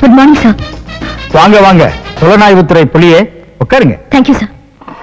Good morning sir வாங்க வாங்க புலனாய்வுத்துறை புலியே உட்காருங்க தேங்க்யூ சார்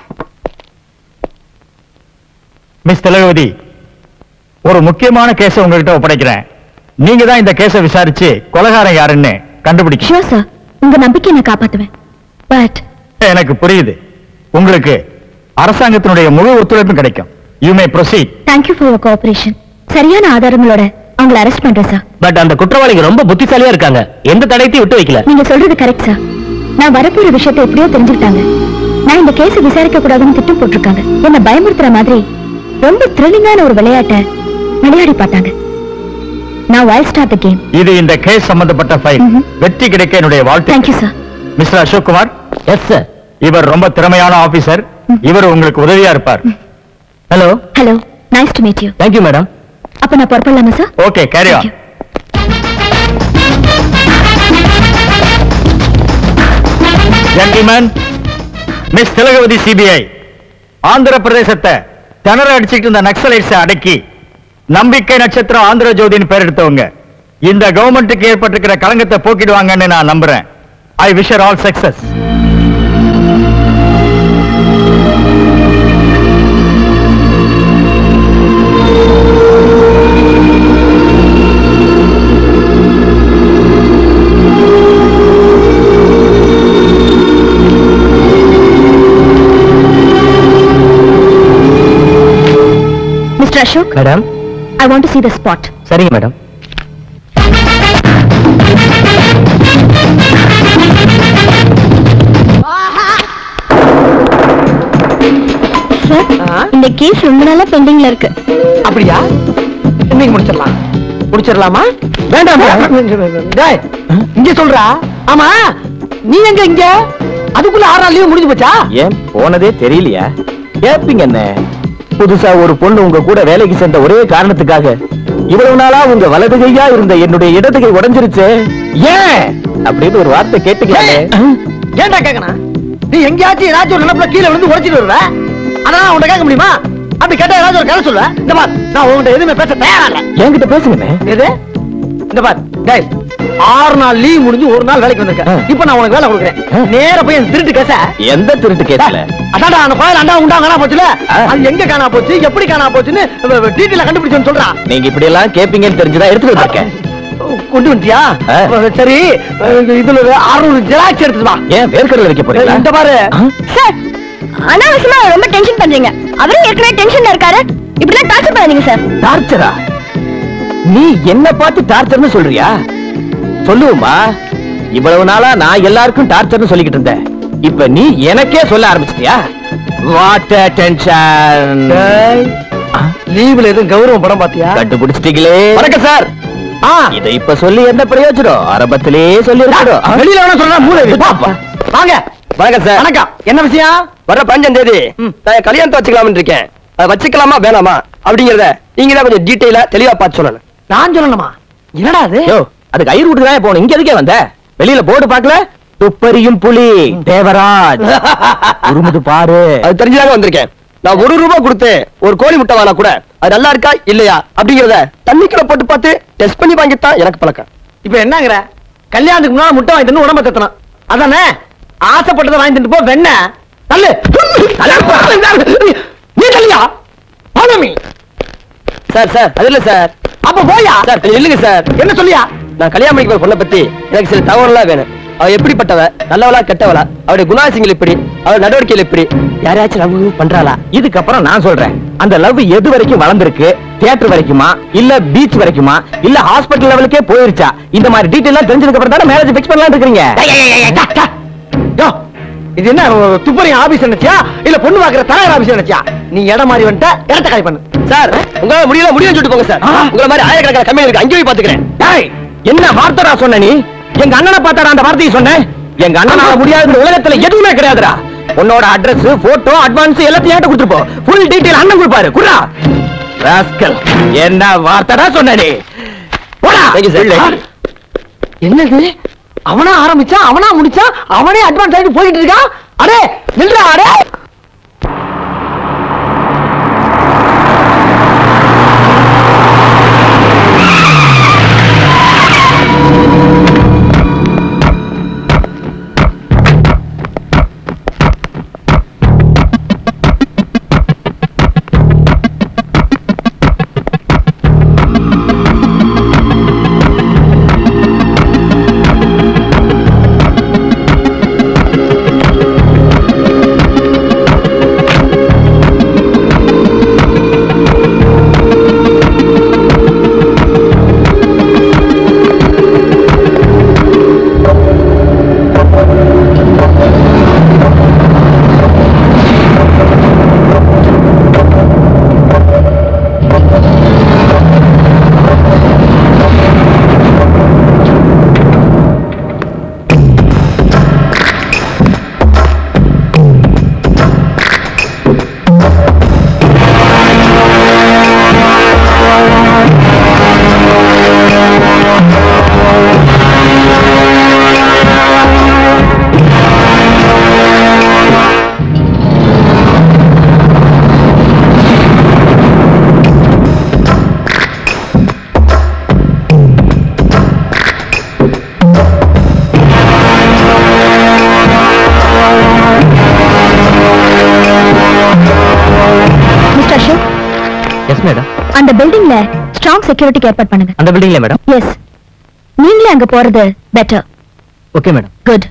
மிஸ் திலகவதி ஒரு முக்கியமான கேஸை உங்ககிட்ட ஒப்படைக்கிறேன் நீங்க தான் இந்த கேஸை விசாரிச்சு கொலகாரன் யாருன்னு கண்டுபிடிக்க ஷியோர் சார் உங்க நம்பிக்கை நான் காப்பாத்துவேன் பட் எனக்கு புரியுது உங்களுக்கு அரசாங்கத்தினுடைய முழு ஒத்துழைப்பும் கிடைக்கும் you may proceed thank you for your cooperation சரியான ஆதாரங்களோட அவங்கள அரெஸ்ட் பண்றேன் சார் பட் அந்த குற்றவாளிங்க ரொம்ப புத்திசாலியா இருக்காங்க எந்த தடயத்தையும் விட்டு வைக்கல நீங்க சொல்றது கரெக்ட் சார் நான் வரப்போற விஷயத்தை எப்படியோ தெரிஞ்சுக்கிட்டாங்க நான் இந்த கேஸை விசாரிக்க கூடாதுன்னு திட்டம் போட்டிருக்காங்க என்ன பயமுறுத்துற மாதிரி ரொம்ப த்ரில்லிங்கான ஒரு விளையாட்டை விளையாடி பார்த்தாங்க நான் வைல் ஸ்டார்ட் த கேம் இது இந்த கேஸ் சம்பந்தப்பட்ட ஃபைல் ம்ஹும். வெற்றி கிடைக்க என்னுடைய வாழ்த்து thank you sir mister Ashok Kumar yes sir இவர் ரொம்ப திறமையான ஆபீசர் இவர் உங்களுக்கு உதவியா இருப்பார் hello hello nice to meet you thank you madam அப்ப நான் புறப்படலாமா sir okay carry Thank on you. Gentleman miss Thilagavathi CBI Andhra பிரதேசத்தை திணற அடிச்சுட்டு இருந்த நக்சலைட்ஸை அடக்கி நம்பிக்கை நட்சத்திரம் ஆந்திர ஜோதின்னு பேர் எடுத்தவங்க இந்த கவர்மெண்ட்டுக்கு ஏற்பட்டிருக்கிற களங்கத்தை போக்கிடுவாங்கன்னு நான் நம்புறேன் I wish all success mister Ashok madam I want to see the spot சரிங்க மேடம் சார் இந்த கேஸ் ரொம்ப நாளா பெண்டிங்ல இருக்கு அப்படியா இன்னைக்கு முடிச்சிடலாம் முடிச்சிடலாமா வேண்டாம் டேய், இங்க சொல்றா ஆமா நீ எங்க இங்க அதுக்குள்ள ஆறு நாள் லீவு முடிஞ்சு போச்சா ஏன் போனதே தெரியலையா கேப்பீங்க என்ன புதுசா ஒரு பொண்ணு உங்க கூட வேலைக்கு சேர்ந்த ஒரே காரணத்துக்காக இவ்வளவு நாளா உங்க வலது கையா இருந்த என்னுடைய இடது கை உடைஞ்சிருச்சு ஏன் அப்படின்னு ஒரு வார்த்தை கேட்டுக்கலாமே ஏய், ஏன்டா கேக்கணும் நீ எங்கேயாச்சும் ஏதாச்சும் ஒரு நிலப்புல கீழே விழுந்து உடைச்சிட்டு வருவ அதான் உன்கிட்ட கேட்க முடியுமா அப்படி கேட்டா ஏதாச்சும் ஒரு கதை சொல்லுவ இந்த பார் நான் உன்கிட்ட எதுவுமே பேச தயாரா இல்ல என்கிட்ட பேசுங்கண்ணே எது இந்த பார் டேய் ஆறு நாள் லீவ் முடிஞ்சு ஒரு நாள் வேலைக்கு வந்திருக்கேன் ஆ. இப்போ நான் உனக்கு வேலை ஆ. கொடுக்குறேன் நேர போய் அந்த திருட்டு கேச எந்த திருட்டு கேஸ்ல அதான்டா அந்த கோயில் அண்டா உண்டா காணா போச்சுல ஆ. அது எங்க காணா போச்சு எப்படி காணா போச்சுன்னு டீட்டெயில கண்டுபிடிச்சோன்னு சொல்றா நீங்க இப்படி எல்லாம் கேப்பீங்கன்னு தெரிஞ்சுதான் எடுத்துட்டு வந்திருக்கேன் கொண்டு வந்துட்டியா ஆ. சரி இதுல ஒரு அறுநூறு ஜெராக்ஸ் எடுத்துட்டு வா ஏன் வேர்க்கடல வைக்க போறீங்களா இந்த பாரு ஆ? சார் அனாவசியமா ரொம்ப டென்ஷன் பண்றீங்க அவரும் ஏற்கனவே டென்ஷன்ல இருக்காரு இப்படிலாம் டார்ச்சர் பண்ணாதீங்க சார் டார்ச்சரா நீ என்ன பார்த்து டார்ச்சர்னு சொல்றியா சொல்லுவோமா இவ்வளவு நாளா நான் எல்லாருக்கும் டார்ச்சர்னு சொல்லிக்கிட்டு இருந்தேன் இப்ப நீ எனக்கே சொல்ல ஆரம்பிச்சிட்டியா வாட் டென்ஷன் லீவ்ல எதுவும் கௌரவம் படம் பாத்தியா கண்டுபிடிச்சிட்டீங்களே வணக்கம் சார் ஆ இதை இப்ப சொல்லி என்ன பிரயோஜனம் ஆரம்பத்திலேயே சொல்லி இருக்கணும் வெளியில வேணா சொல்றேன் மூளை வை. வா, வா. வாங்க வணக்கம் சார் வணக்கம் என்ன விஷயம் வர பஞ்சம் தேதி ம். நான் என் கல்யாணத்தை வச்சுக்கலாம்னு இருக்கேன் அதை வச்சுக்கலாமா வேணாமா அப்படிங்கறத நீங்க தான் கொஞ்சம் டீட்டெயிலா தெளிவா பார்த்து சொல்லணும் நான் சொல்லணுமா என்னடா அது யோ அதுக்கு ஐயர் வீட்டுக்கு தான் போகணும் இங்க எதுக்கே வந்த வெளியில போர்டு பார்க்கல துப்பறியும் புலி தேவராஜ் உருமுது பாரு அது தெரிஞ்சுதாங்க வந்திருக்கேன் நான் ஒரு ரூபாய் கொடுத்து ஒரு கோழி முட்டை வாங்கினா கூட அது நல்லா இருக்கா இல்லையா அப்படிங்கறத தண்ணிக்குள்ள போட்டு பார்த்து டெஸ்ட் பண்ணி வாங்கித்தான் எனக்கு பழக்கம் இப்ப என்னங்கிற கல்யாணத்துக்கு முன்னால முட்டை வாங்கி தின்னு உடம்ப தத்தணும் அதானே ஆசைப்பட்டதை வாங்கி தின்னு போ வெண்ண தள்ளு நீ தள்ளியா பாலமி சார் சார் அது இல்ல சார் அப்ப போயா சார் கொஞ்சம் இல்லைங்க சார் என்ன சொல்லியா நான் கல்யாணம் பண்ணிக்க போற பொண்ணை பத்தி எனக்கு சில தகவல்லாம் வேணும் அவ எப்படிப்பட்டவ நல்லவளா கெட்டவளா அவருடைய குணாசிங்கள் எப்படி அவள் நடவடிக்கைகள் எப்படி யாரையாச்சும் லவ் பண்றாளா இதுக்கப்புறம் நான் சொல்றேன் அந்த லவ் எது வரைக்கும் வளர்ந்திருக்கு தியேட்டர் வரைக்குமா இல்ல பீச் வரைக்குமா இல்ல ஹாஸ்பிடல் லெவலுக்கே போயிருச்சா இந்த மாதிரி டீடைல் தெரிஞ்சதுக்கு அப்புறம் தானே மேரேஜ் ஃபிக்ஸ் பண்ணலாம் இருக்கீங்க யோ, இது என்ன துப்பறி ஆபீஸ் நினைச்சியா இல்ல பொண்ணு பாக்குற தலைவர் ஆபீஸ் நினைச்சியா நீ இடம் மாறி வந்துட்ட இடத்த காலி பண்ணு சார் உங்களால முடியல முடியும் சொல்லிட்டு போங்க சார் ஆ. உங்களை மாதிரி ஆயிரக்கணக்கான கம்பெனி இருக்கு அங்கேயும் போய் பாத்துக்கிறேன் டேய், என்ன வார்த்தைடா சொன்ன நீ எங்க அண்ணனை பார்த்தாடா அந்த வார்த்தையை சொன்னேன் எங்க அண்ணனால முடியாத உலகத்துல எதுவுமே கிடையாதுடா உன்னோட அட்ரஸ் போட்டோ அட்வான்ஸ் எல்லாத்தையும் என்கிட்ட கொடுத்துருப்போம் ஃபுல் டீடைல் அண்ணன் கொடுப்பாரு குடுறா ராஸ்கல் என்ன வார்த்தைடா சொன்ன நீ போடா என்னது அவனா ஆரம்பிச்சா அவனா முடிச்சா அவனே அட்வான்ஸ் ஆகிட்டு போயிட்டு இருக்கான் அடே நில்றா அடே எஸ் மேடம் அந்த பில்டிங்ல ஸ்ட்ராங் செக்யூரிட்டிக்கு ஏற்பாடு பண்ணுங்க அந்த பில்டிங்ல மேடம் எஸ் நீங்களே அங்க போறது better okay madam good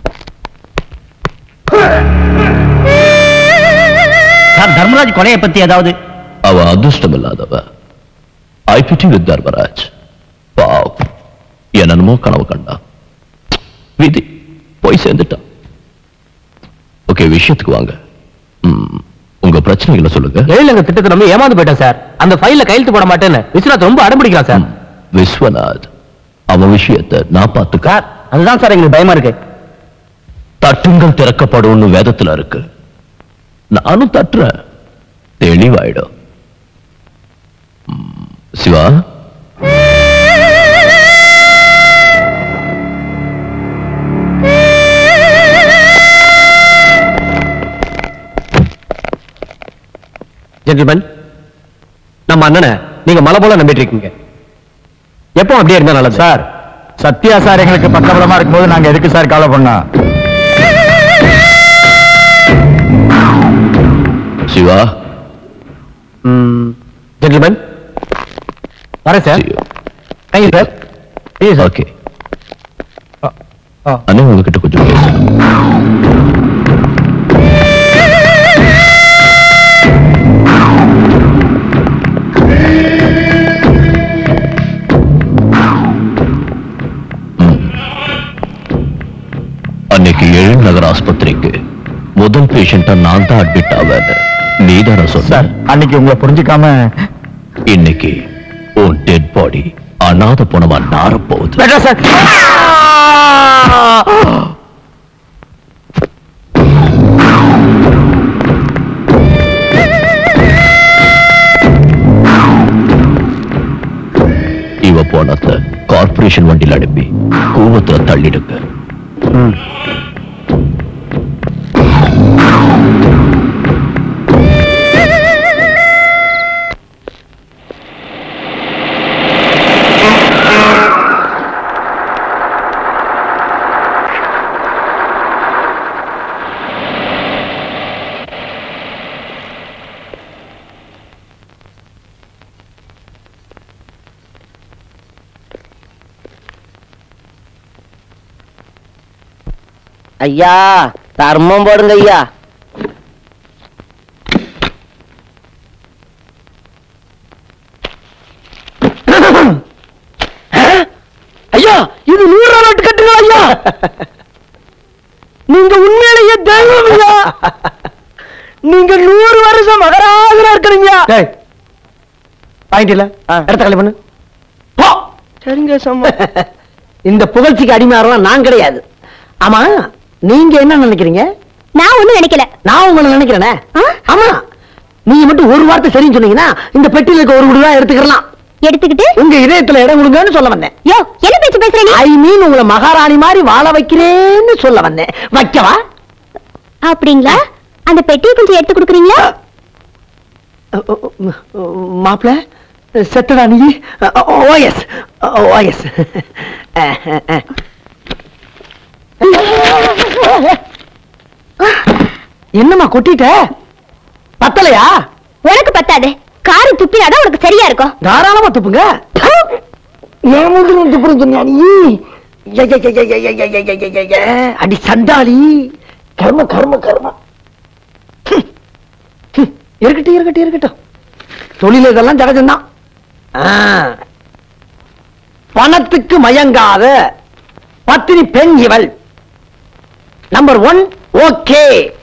sir Dharmaraj கொலையை பத்தி ஏதாவது அவ அதிர்ஷ்டமில்லாதவ ஐ பிட்டி வித் தர்மராஜ் பாவ் என்னென்னமோ கனவு கண்டா விதி போய் சேர்ந்துட்டான் ஓகே விஷயத்துக்கு வாங்க ம், உங்க பிரச்சனைகளை சொல்லுங்க எழுலங்க திட்டத்தை நம்ம ஏமாந்து போயிட்டேன் சார் அந்த ஃபைல்ல கையெழுத்து போட மாட்டேன்னு விஸ்வநாத் ரொம்ப அடம்பிடிக்கிறான் சார் ம், விஸ்வநாத் அவன் விஷயத்தை நான் பார்த்துக்க சார் அதுதான் சார் எங்களுக்கு பயமா இருக்கு தட்டுங்கள் திறக்கப்படும்னு வேதத்துல இருக்கு நானும் தட்டுறேன் தெளிவாயிடும் ம், சிவா ஜென்டில்மேன் நம்ம அண்ணனை நீங்க மலை போல நம்பிட்டு இருக்கீங்க எப்போ அப்படியே இருந்தா நல்லது சார் சத்யா சார் எங்களுக்கு பக்கபலமா இருக்கும்போது நாங்க எதுக்கு சார் கவலை பண்ணோம் சிவா ஜென்டில்மேன் வரேன் sir see you. Thank you sir okay அண்ணே உங்ககிட்ட கொஞ்சம் பேசணும் ம். அன்னைக்கு எழில் நகர் ஆஸ்பத்திரிக்கு முதல் பேஷண்ட்டா நான் தான் அட்மிட் ஆவேன் நீதான சொன்ன சார் அன்னைக்கு உங்களை புரிஞ்சுக்காம இன்னைக்கு உன் டெட் பாடி அனாத போனவா நாரப் போகுது வேண்டாம் சார் இவ போனத கார்ப்பரேஷன் வண்டியில் அனுப்பி கூவத்துல தள்ளிடுங்க ஐயா தர்மம் போடுங்க ஐயா ஐயா இது நூறு ரூபா நோட்டு கட்டுங்க ஐயா நீங்க உண்மையிலேயே தெய்வம் ஐயா நீங்க நூறு வருஷம் மகராஜரா இருக்கிறீங்க பாயிண்ட் இல்ல ஆ. இடத்த காலி பண்ணு போ. சரிங்க சம்மா இந்த புகழ்ச்சிக்கு அடிமையாரெல்லாம் நான் கிடையாது ஆமா நீங்க என்ன நினைக்கிறீங்க நான் ஒண்ணும் நினைக்கல நான் உங்களை நினைக்கிறேனே ஆ? ஆமா நீங்க மட்டும் ஒரு வார்த்தை சரின்னு சொன்னீங்கன்னா இந்த பெட்டியில இருக்க ஒரு முடிவா எடுத்துக்கலாம் எடுத்துக்கிட்டு உங்க இதயத்துல இடம் கொடுங்கன்னு சொல்ல வந்தேன் யோ என்ன பேச்சு பேசுற நீ ஐ மீன் உங்களை மகாராணி மாதிரி வாழ வைக்கிறேன்னு சொல்ல வந்தேன் வைக்கவா அப்படிங்களா அந்த பெட்டியை கொஞ்சம் எடுத்து கொடுக்குறீங்களா மாப்பிள செத்தடா நீ ஓஎஸ் ஓஎஸ் என்னம்மா கொட்டிட்ட பத்தலையா உனக்கு பத்தாது காரு துப்பினாதான் உனக்கு சரியா இருக்கும் தாராளமா துப்புங்க ஏன் மூட்டு துப்புறது சொன்னியா நீ ஏ, ஏ, ஏ, ஏ, ஏ, ஏ, ஏ, ஏ, ஏ, ஏ, ஏ. அடி சண்டாளி கர்ம கர்ம கர்ம ஹம். ஹம். இருக்கட்டும் இருக்கட்டும் இருக்கட்டும் தொழில் இதெல்லாம் ஜகஜம்தான் ஆ. பணத்துக்கு மயங்காத பத்தினி பெண் இவள் நம்பர் ஒன் ஓகே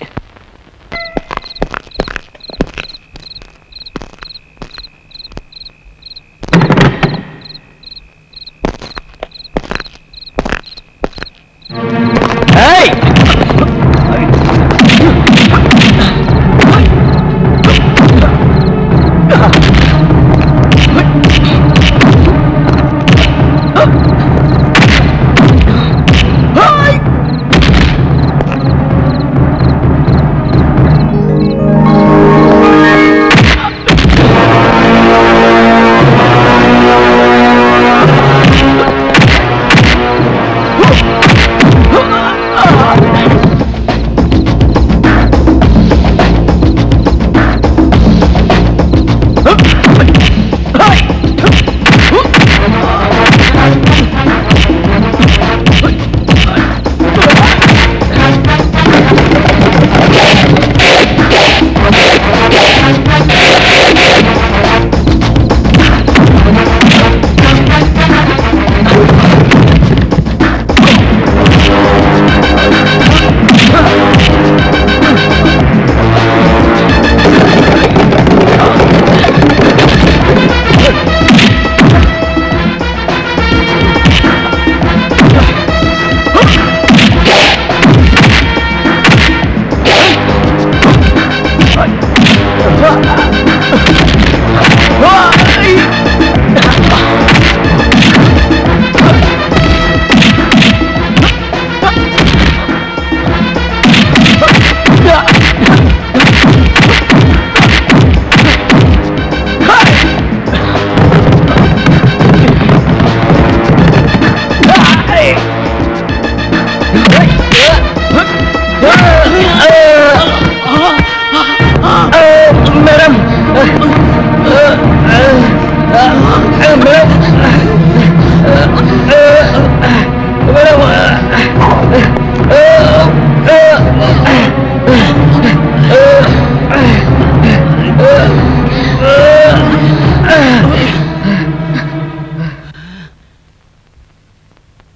ஏய்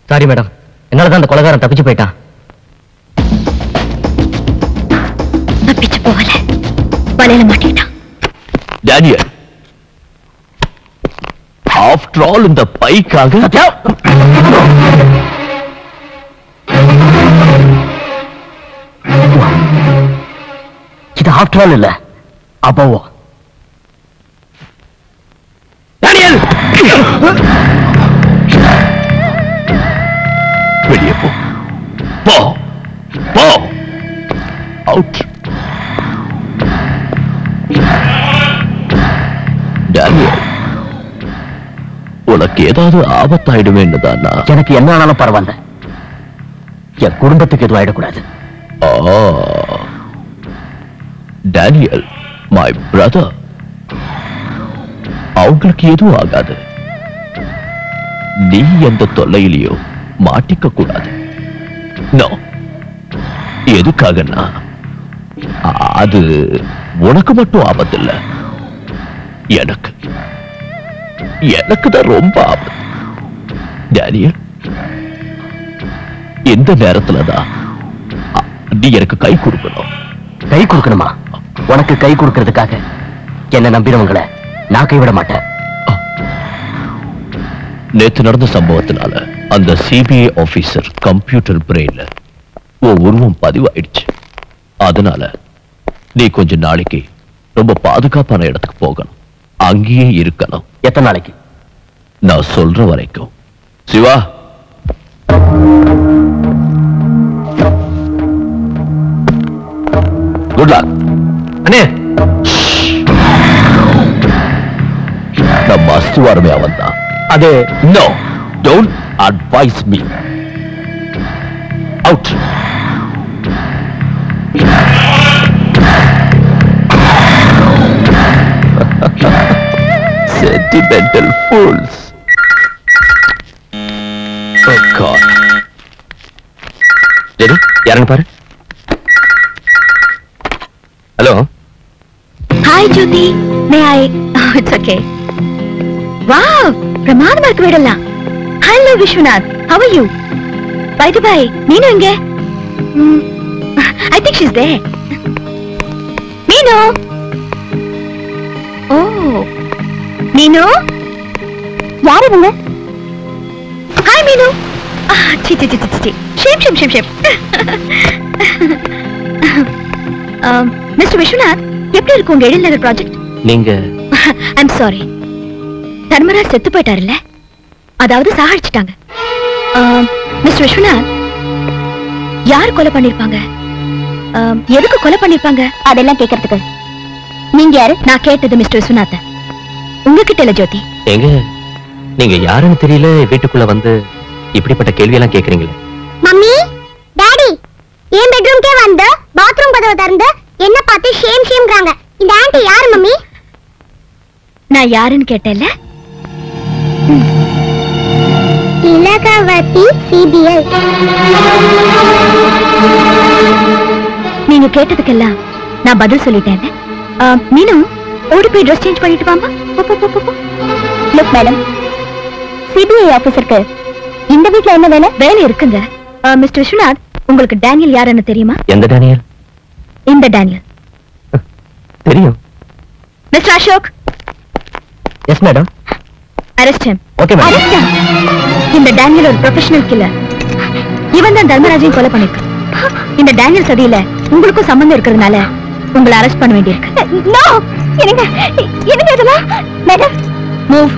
சாரி மேடம் என்னாலதான் அந்த கொலகாரன் தப்பிச்சு போயிட்டான் தப்பிச்சு போகல வலையில மாட்டிக்கிட்டான் டேனியல் ஆஃப்டர் ஆல் இந்த பைக்காக இது ஆஃப்டர் ஆல் இல்ல அபவோ டேனியல் வெளியே போ போ போ அவுட் டேனியல் உனக்கு ஏதாவது ஆபத்தாயிடுவேன்னு தானா எனக்கு என்ன ஆனாலும் பரவாயில்ல என் குடும்பத்துக்கு எதுவும் ஆயிடக்கூடாது டேனியல் மை பிரதர் அவங்களுக்கு எதுவும் ஆகாது நீ எந்த தொல்லையிலையோ மாட்டிக்க கூடாது நோ எதுக்காகன்னா அது உனக்கு மட்டும் ஆபத்து எனக்கு எனக்கு தான் ரொம்ப ஆபத்து டேனியல் இந்த நேரத்துல தான் அ, நீ எனக்கு கை கொடுக்கணும் கை கொடுக்கணுமா உனக்கு கை கொடுக்கறதுக்காக என்ன நம்பினவங்களை நான் கைவிட மாட்டேன் நேத்து நடந்த சம்பவத்தினால அந்த சிபிஐ ஆபீசர் கம்ப்யூட்டர் பிரெயின்ல உன் உருவம் பதிவாயிடுச்சு அதனால நீ கொஞ்ச நாளைக்கு ரொம்ப பாதுகாப்பான இடத்துக்கு போகணும் அங்கேயே இருக்கணும் எத்தனை நாளைக்கு நான் சொல்ற வரைக்கும் சிவா குட் லக் அண்ணே நம்ம அஸ்திவாரமே அவன் தான் அது no don't advise me out sentimental fools oh god சரி யாருன்னு பாரு hello hi Jothi may I it's okay wow பிரமாதமா இருக்கு வீடெல்லாம் hello Viswanath how are you by the by Meenu எங்க ஐ திங்க் ஷீஸ் தே மீனு ஓ மீனு யார் இவங்க ஹாய் மீனு ஆ, சி சி சி சி சி shame shame shame shame mister Viswanath எப்படி இருக்கு உங்க எழில்நகர் ப்ராஜெக்ட் நீங்க ஐம் சாரி தர்மராஜ் செத்து போயிட்டாருல்ல அதாவது சாகடிச்சிட்டாங்க மிஸ்டர் விஸ்வநாத் யார் கொலை பண்ணிருப்பாங்க ஆம், எதுக்கு கொலை பண்ணிருப்பாங்க அதெல்லாம் கேக்குறதுக்கு நீங்க யாரு நான் கேட்டது மிஸ்டர் விஸ்வநாத் உங்ககிட்ட இல்ல ஜோதி எங்க நீங்க யாருன்னு தெரியல வீட்டுக்குள்ள வந்து இப்படிப்பட்ட கேள்வியெல்லாம் கேக்குறீங்களே மம்மி டாடி என் பெட்ரூம்க்கே வந்து பாத்ரூம் கதவை திறந்து என்ன பார்த்து ஷேம் ஷேம்ங்கறாங்க இந்த ஆன்ட்டி யாரு மம்மி நான் யாருன்னு கேட்டேன்ல திலகவதி சிபிஐ நீங்க கேட்டதுக்கெல்லாம் நான் பதில் சொல்லிட்டேன் மீனும் ஓடி போய் ட்ரெஸ் சேஞ்ச் பண்ணிட்டு வாமா லுக் மேடம் சிபிஐ ஆபீசருக்கு இந்த வீட்ல என்ன வேலை வேலை இருக்குங்க மிஸ்டர் விஸ்வநாத் உங்களுக்கு டேனியல் யாருன்னு தெரியுமா எந்த டேனியல் இந்த டேனியல் தெரியும் mister Ashok yes madam arrest him Okay, madam. Arrest him. இந்த டேனியல் ஒரு ப்ரொஃபஷனல் கில்லர் இவன் தான் தர்மராஜையும் கொலை பண்ணிருக்கான் இந்த டேனியல் சதியில உங்களுக்கும் சம்பந்தம் இருக்கிறதுனால உங்களை அரெஸ்ட் பண்ண வேண்டியிருக்கு நோ என்னங்க என்னங்க இதெல்லாம் மேடம் மூவ்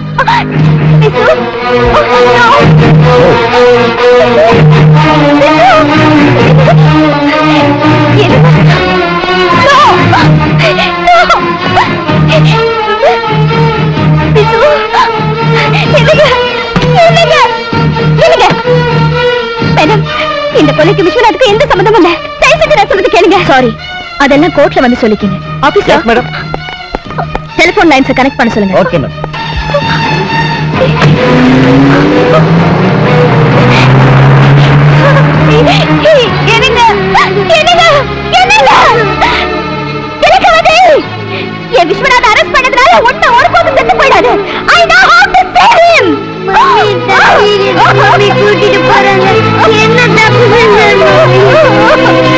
மேடம் இந்த கொலைக்கு விஸ்வநாத்துக்கு எந்த சம்மந்தமும் இல்ல தயவு செஞ்சு நான் சொல்றது கேளுங்க சாரி அதெல்லாம் கோர்ட்ல வந்து சொல்லிக்கீங்க officer madam telephone lines connect பண்ண சொல்லுங்க ஓகே மேடம் என்னங்க என்னங்க என்னங்க திலகவதி என் விஸ்வநாத் அரெஸ்ட் பண்ணதுனால ஒண்ணு ஒரு போதும் செத்து போயிடாது I know how to save him mummy daddy mummy கூட்டிட்டு போறாங்க என்ன தப்பு பண்ண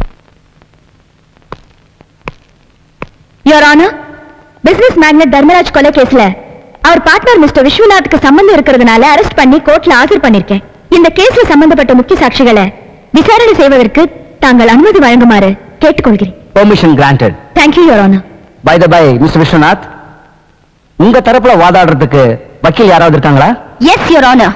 your honour business magnate Dharmaraj கொலை கேஸ்ல அவர் பார்ட்னர் மிஸ்டர் விஸ்வநாத்துக்கு சம்பந்தம் இருக்கிறதுனால அரெஸ்ட் பண்ணி கோர்ட்ல ஆஜர் பண்ணிருக்கேன் இந்த கேஸ்ல சம்பந்தப்பட்ட முக்கிய சாட்சிகளை விசாரணை செய்வதற்கு தாங்கள் அனுமதி வழங்குமாறு கேட்டுக்கொள்கிறேன் permission granted thank you your honour by the by mister Viswanath உங்க தரப்புல வாதாடுறதுக்கு வக்கீல் யாராவது இருக்காங்களா yes your honour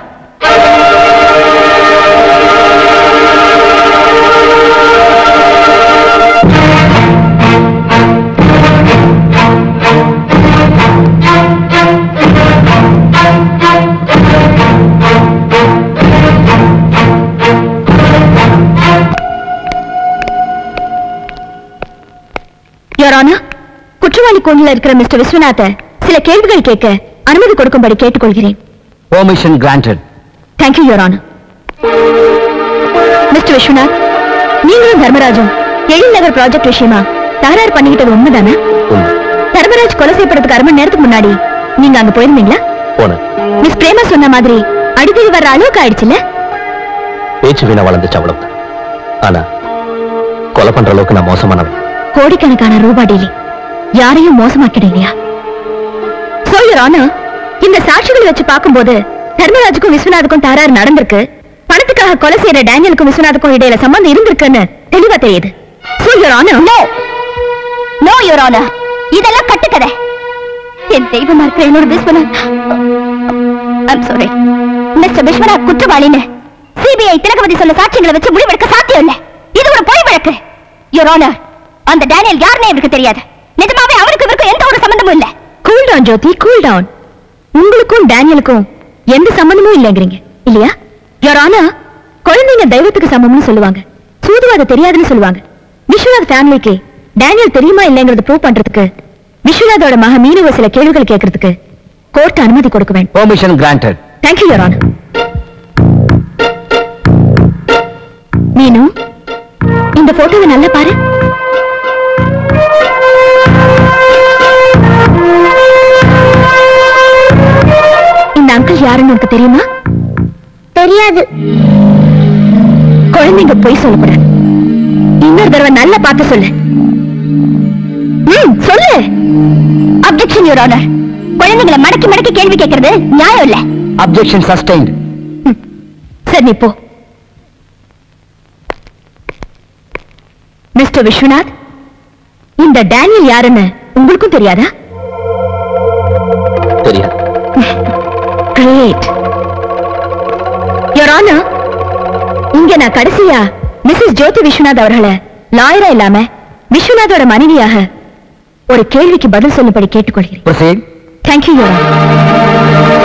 your honour குற்றவாளி கோணில இருக்கிற மிஸ்டர் விஸ்வநாத சில கேள்விகள் கேட்க அனுமதி கொடுக்கும்படி கேட்டுக்கொள்கிறேன் permission granted thank you your honour mister Viswanath நீங்களும் தர்மராஜும் எழில் நகர் ப்ராஜெக்ட் விஷயமா தகராறு பண்ணிக்கிட்டது உண்மைதானே தர்மராஜ் கொலை செய்யப்படுறதுக்கு அரை மணி நேரத்துக்கு முன்னாடி நீங்க அங்க போயிருந்தீங்களா போனேன் மிஸ் பிரேமா சொன்ன மாதிரி அடிக்கடி வர்ற அளவுக்கு ஆயிடுச்சுல்ல பேச்சு வீணா வளர்ந்துச்சு அவ்வளவு ஆனா கொலை பண்ற அளவுக்கு நான் மோசமானவன் கோடிக்கணக்கான ரூபாய் டெய்லி யாரையும் மோசமாக்கிடலையா சோ யுவர் ஆனர் இந்த சாட்சிகளை வச்சு பார்க்கும்போது தர்மராஜுக்கும் விஸ்வநாதுக்கும் தகராறு நடந்திருக்கு பணத்துக்காக கொலை செய்யற டேனியலுக்கும் விஸ்வநாதுக்கும் இடையில சம்பந்தம் இருந்திருக்குன்னு தெளிவா தெரியுது so your honour no no your honour இதெல்லாம் கட்டுக்கதை என் தெய்வமா இருக்கிற என்னோட Viswanath I'm sorry mister Viswanath குற்றவாளின்னு சிபிஐ திலகவதி சொன்ன சாட்சியங்களை வச்சு முடிவெடுக்க சாத்தியம் இல்ல இது ஒரு பொய் வழக்கு யுவர் ஆனர் அந்த டேனியல் யாருன்னே எனக்கு தெரியாது நிஜமாவே அவருக்கு இவருக்கும் எந்த ஒரு சம்பந்தமும் இல்ல cool down Jothi cool down உங்களுக்கும் டேனியலுக்கும் எந்த சம்பந்தமும் இல்லைங்கிறீங்க இல்லையா யுவர் ஆனர் குழந்தைங்க தெய்வத்துக்கு சமம்னு சொல்லுவாங்க சூதுவாத தெரியாதுன்னு சொல்லுவாங்க விஸ்வநாத் ஃபேமிலிக்கு டேனியல் தெரியுமா இல்லைங்கிறத ப்ரூவ் பண்றதுக்கு விஸ்வநாதோட மக மீனுவ சில கேள்விகள் கேட்கறதுக்கு கோர்ட் அனுமதி கொடுக்க வேண்டும் permission granted thank you your honour Meenu இந்த போட்டோவை நல்லா பாரு இந்த அங்கிள் யாருன்னு உனக்கு தெரியுமா தெரியாது குழந்தைங்க பொய் சொல்லக்கூடாது இன்னொரு தடவை நல்லா பார்த்து சொல்லு ம் சொல்லு அப்ஜெக்ஷன் யுவர் ஆனர் குழந்தைங்களை மடக்கி மடக்கி கேள்வி கேட்கறது நியாயம் இல்ல அப்ஜெக்ஷன் சஸ்டைன்ட் சரி நீ போ மிஸ்டர் விஸ்வநாத் இந்த டேனியல் யாருன்னு உங்களுக்கும் தெரியாதா தெரியாது கிரேட் யுவர் ஆனர் இங்க நான் கடைசியா மிஸ்ஸஸ் ஜோதி விஸ்வநாத் அவர்களை லாயரா இல்லாம விஸ்வநாதோட மனைவியாக ஒரு கேள்விக்கு பதில் சொல்லும்படி கேட்டுக்கொள்கிறேன் proceed thank you your honour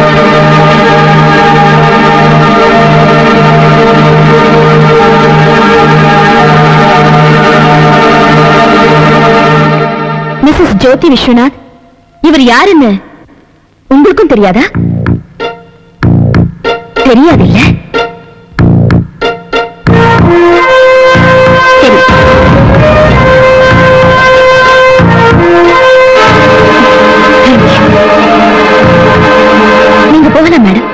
missus Jothi Viswanath இவர் யாருன்னு உங்களுக்கும் தெரியாதா தெரியாதில்ல சரி Thank you. நீங்க போகலாம் மேடம்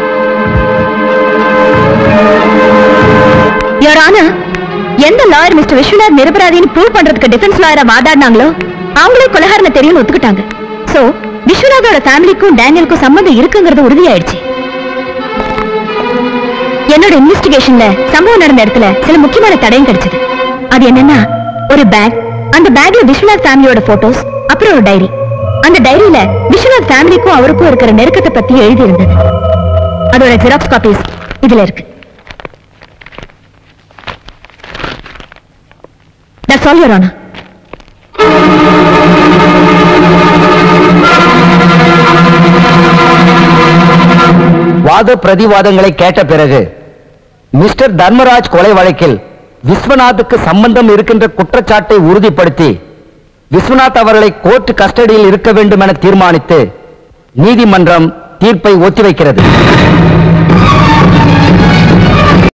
யோர் ஆனா எந்த லாயர் மிஸ்டர் விஸ்வநாத் நிரபராதின்னு ப்ரூவ் பண்றதுக்கு டிஃபென்ஸ் லாயரா வாதாடினாங்களோ அவங்களே கொலகாரனை தெரியும்னு ஒத்துக்கிட்டாங்க சோ விஸ்வநாதோட ஃபேமிலிக்கும் டேனியலுக்கும் சம்மந்தம் இருக்குங்கிறது உறுதியாயிடுச்சு என்னோட இன்வெஸ்டிகேஷன்ல சம்பவம் நடந்த இடத்துல சில முக்கியமான தடயம் கிடைச்சது அது என்னன்னா ஒரு பேக் அந்த பேக்ல விஸ்வநாத் ஃபேமிலியோட போட்டோஸ் அப்புறம் ஒரு டைரி அந்த டைரியில விஸ்வநாத் ஃபேமிலிக்கும் அவருக்கும் இருக்கிற நெருக்கத்தை பத்தி எழுதி இருந்தது அதோட ஜெராக்ஸ் காப்பீஸ் இதுல இருக்கு That's all, Your Honor. வாத பிரதிவாதங்களை கேட்ட பிறகு மிஸ்டர் தர்மராஜ் கொலை வழக்கில் விஸ்வநாத்துக்கு சம்பந்தம் இருக்கின்ற குற்றச்சாட்டை உறுதிப்படுத்தி விஸ்வநாத் அவர்களை கோர்ட் கஸ்டடியில் இருக்க வேண்டும் என தீர்மானித்து நீதிமன்றம் தீர்ப்பை ஒத்திவைக்கிறது